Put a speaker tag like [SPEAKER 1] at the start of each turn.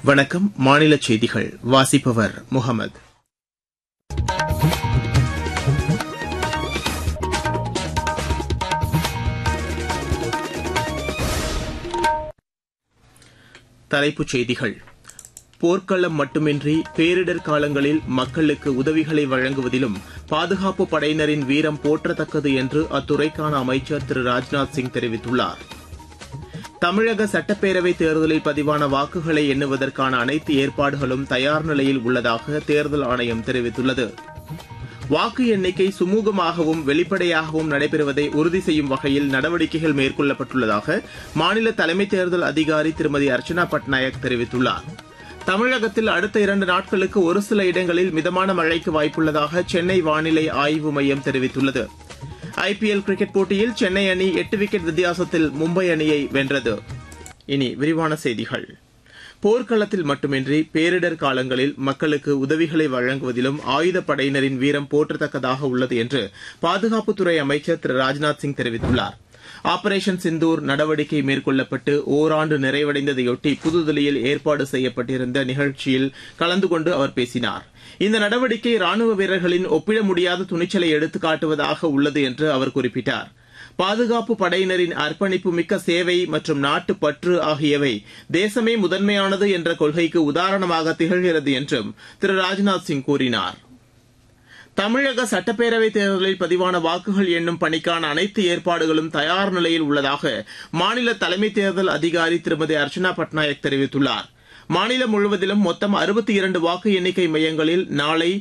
[SPEAKER 1] வணக்கம் மாநில செய்திகள் வாசிப்பவர் முகமது தலைப்புச் செய்திகள் போர்க்களம் மட்டுமின்றி பேரிடர் காலங்களில் மக்களுக்கு உதவிகளை வழங்குவதிலும் பாதுகாப்பு படையினரின் வீரம் போற்றத்தக்கது என்று அத்துறைக்கான அமைச்சர் திரு ராஜ்நாத் சிங் தெரிவித்துள்ளார் தமிழக சட்டப்பேரவைத் தேர்தலில் பதிவான வாக்குகளை எண்ணுவதற்கான அனைத்து ஏற்பாடுகளும் தயார் நிலையில் உள்ளதாக தேர்தல் ஆணையம் தெரிவித்துள்ளது வாக்கு எண்ணிக்கை சுமூகமாகவும் வெளிப்படையாகவும் நடைபெறுவதை உறுதி செய்யும் வகையில் நடவடிக்கைகள் மேற்கொள்ளப்பட்டுள்ளதாக மாநில தலைமை தேர்தல் அதிகாரி திருமதி அர்ச்சனா பட்நாயக் தெரிவித்துள்ளார் தமிழகத்தில் அடுத்த இரண்டு நாட்களுக்கு ஒரு சில இடங்களில் மிதமான மழைக்கு வாய்ப்புள்ளதாக சென்னை வானிலை ஆய்வு மையம் தெரிவித்துள்ளது ஐபிஎல் கிரிக்கெட் போட்டியில் சென்னை அணி எட்டு விக்கெட் வித்தியாசத்தில் மும்பை அணியை வென்றது இனி விரிவான செய்திகள் போர்க்களத்தில் மட்டுமின்றி பேரிடர் காலங்களில் மக்களுக்கு உதவிகளை வழங்குவதிலும் ஆயுதப்படையினரின் வீரம் போற்றத்தக்கதாக உள்ளது என்று பாதுகாப்புத்துறை அமைச்சர் திரு ராஜ்நாத் சிங் தெரிவித்துள்ளார் ஆபரேஷன் சிந்தூர் நடவடிக்கை மேற்கொள்ளப்பட்டு ஓராண்டு நிறைவடைந்ததையொட்டி புதுதில்லியில் ஏற்பாடு செய்யப்பட்டிருந்த நிகழ்ச்சியில் கலந்து கொண்டு அவர் பேசினார் இந்த நடவடிக்கை ராணுவ வீரர்களின் ஒப்பிட முடியாத துணிச்சலை எடுத்துக்காட்டுவதாக உள்ளது என்று அவர் குறிப்பிட்டார் பாதுகாப்பு படையினரின் அர்ப்பணிப்பு மிக்க சேவை மற்றும் நாட்டு பற்று ஆகியவை தேசமே முதன்மையானது என்ற கொள்கைக்கு உதாரணமாக திகழ்கிறது என்றும் திரு ராஜ்நாத் சிங் கூறினார் தமிழக சட்டப்பேரவைத் தேர்தலில் பதிவான வாக்குகள் எண்ணும் பணிக்கான அனைத்து ஏற்பாடுகளும் தயார் நிலையில் உள்ளதாக மாநில தலைமை தேர்தல் அதிகாரி திருமதி அர்ச்சனா பட்நாயக் தெரிவித்துள்ளார் மாநிலம் முழுவதிலும் மொத்தம் அறுபத்தி இரண்டு வாக்கு எண்ணிக்கை மையங்களில் நாளை